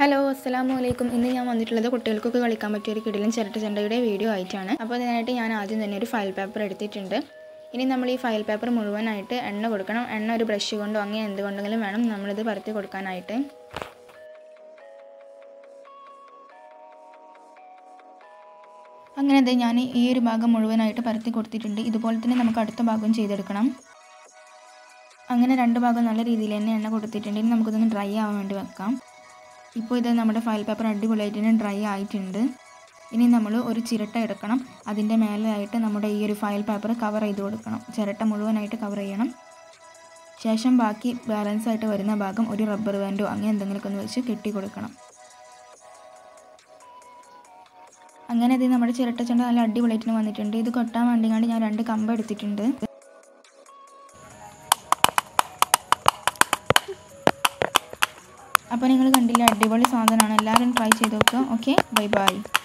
hello അസ്സലാമു അലൈക്കും ഇന്ന് ഞാൻ വന്നിട്ടുള്ളത് കുട്ടികൾക്കൊക്കെ കളിക്കാൻ പറ്റിയ ഒരു കിടിലൻ ചിരട്ട ചെണ്ടയുടെ വീഡിയോ ആയിട്ടാണ് അപ്പോൾ അതിനായിട്ട് ഞാൻ ആദ്യം തന്നെ ഒരു ഫയൽ പേപ്പർ എടുത്തിട്ടുണ്ട് ഇനി നമ്മൾ ഈ ഫയൽ പേപ്പർ മുഴുവനായിട്ട് എണ്ണ കൊടുക്കണം എണ്ണ ഒരു ബ്രഷ് കൊണ്ടോ അങ്ങനെ എന്തുകൊണ്ടെങ്കിലും വേണം നമ്മളിത് പരത്തി കൊടുക്കാനായിട്ട് അങ്ങനെ ദേ ഞാൻ ഈ ഒരു ഭാഗം മുഴുവനായിട്ട് പരത്തി കൊടുത്തിട്ടുണ്ട് ഇതുപോലെ തന്നെ നമുക്ക് അടുത്ത ഭാഗം ചെയ്തെടുക്കണം അങ്ങനെ രണ്ട് ഭാഗം നല്ല രീതിയിൽ തന്നെ എണ്ണ കൊടുത്തിട്ടുണ്ട് ഇനി നമുക്കിതൊന്ന് ഡ്രൈ ആവാൻ വേണ്ടി വെക്കാം ഇപ്പോൾ ഇത് നമ്മുടെ ഫയൽ പേപ്പർ അടിപൊളിയായിട്ട് തന്നെ ഡ്രൈ ആയിട്ടുണ്ട് ഇനി നമ്മൾ ഒരു ചിരട്ട എടുക്കണം അതിൻ്റെ മേലെയായിട്ട് നമ്മുടെ ഈ ഒരു ഫയൽ പേപ്പർ കവർ ചെയ്ത് കൊടുക്കണം ചിരട്ട മുഴുവനായിട്ട് കവർ ചെയ്യണം ശേഷം ബാക്കി ബാലൻസ് ആയിട്ട് വരുന്ന ഭാഗം ഒരു റബ്ബർ ബാൻഡോ അങ്ങനെ എന്തെങ്കിലുമൊക്കെ ഒന്ന് വെച്ച് കെട്ടി കൊടുക്കണം അങ്ങനെ ഇത് നമ്മുടെ ചിരട്ടച്ചണ്ട നല്ല അടിപൊളിയായിട്ട് വന്നിട്ടുണ്ട് ഇത് കൊട്ടാൻ വേണ്ടിങ്ങാണ്ട് ഞാൻ രണ്ട് കമ്പ് എടുത്തിട്ടുണ്ട് അപ്പോൾ നിങ്ങൾ കണ്ടില്ല അടിപൊളി സാധനമാണ് എല്ലാവരും ട്രൈ ചെയ്ത് നോക്കുക ഓക്കെ ബൈ ബൈ